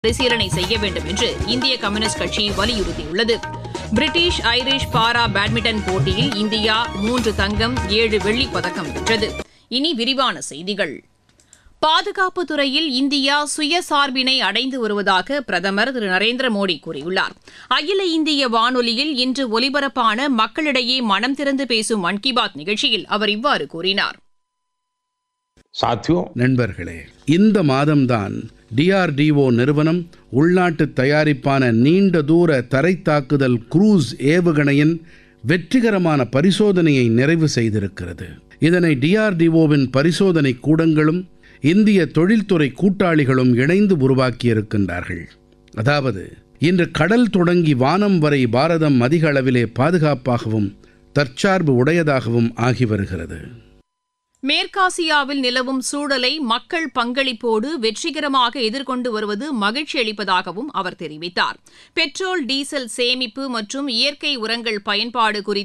பரிசீலனை செய்ய வேண்டும் என்று இந்திய கம்யூனிஸ்ட் கட்சி வலியுறுத்தியுள்ளது பிரிட்டிஷ் ஐரிஷ் பாரா பேட்மிண்டன் போட்டியில் இந்தியா மூன்று தங்கம் ஏழு வெள்ளிப் பதக்கம் வென்றது இனி விரிவான செய்திகள் பாதுகாப்பு துறையில் இந்தியா சுயசார்பினை அடைந்து வருவதாக பிரதமர் திரு நரேந்திர மோடி கூறியுள்ளார் அகில இந்திய வானொலியில் இன்று ஒலிபரப்பான மக்களிடையே மனம் திறந்து பேசும் மன் கி பாத் நிகழ்ச்சியில் அவர் இவ்வாறு கூறினார் साथियों நண்பர்களே இந்த மாதம்தான் டிஆர்டிஓ நிறுவனம் உள்நாட்டு தயாரிப்பான நீண்ட தூர தரைத் தாக்குதல் குரூஸ் ஏவுகணையின் வெற்றிகரமான பரிசோதனையை நிறைவு செய்திருக்கிறது இதனை டிஆர்டிஓவின் பரிசோதனை கூடங்களும் இந்திய தொழில்துறை கூட்டாளிகளும் இணைந்து உருவாக்கியிருக்கின்றார்கள் அதாவது இன்று கடல் தொடங்கி வானம் வரை பாரதம் அதிக அளவிலே பாதுகாப்பாகவும் தற்சார்பு உடையதாகவும் ஆகி வருகிறது மேற்காசியாவில் நிலவும் சூழலை மக்கள் பங்களிப்போடு வெற்றிகரமாக எதிர்கொண்டு வருவது மகிழ்ச்சி அளிப்பதாகவும் அவர் தெரிவித்தார் பெட்ரோல் டீசல் சேமிப்பு மற்றும் இயற்கை உரங்கள் பயன்பாடு குறித்து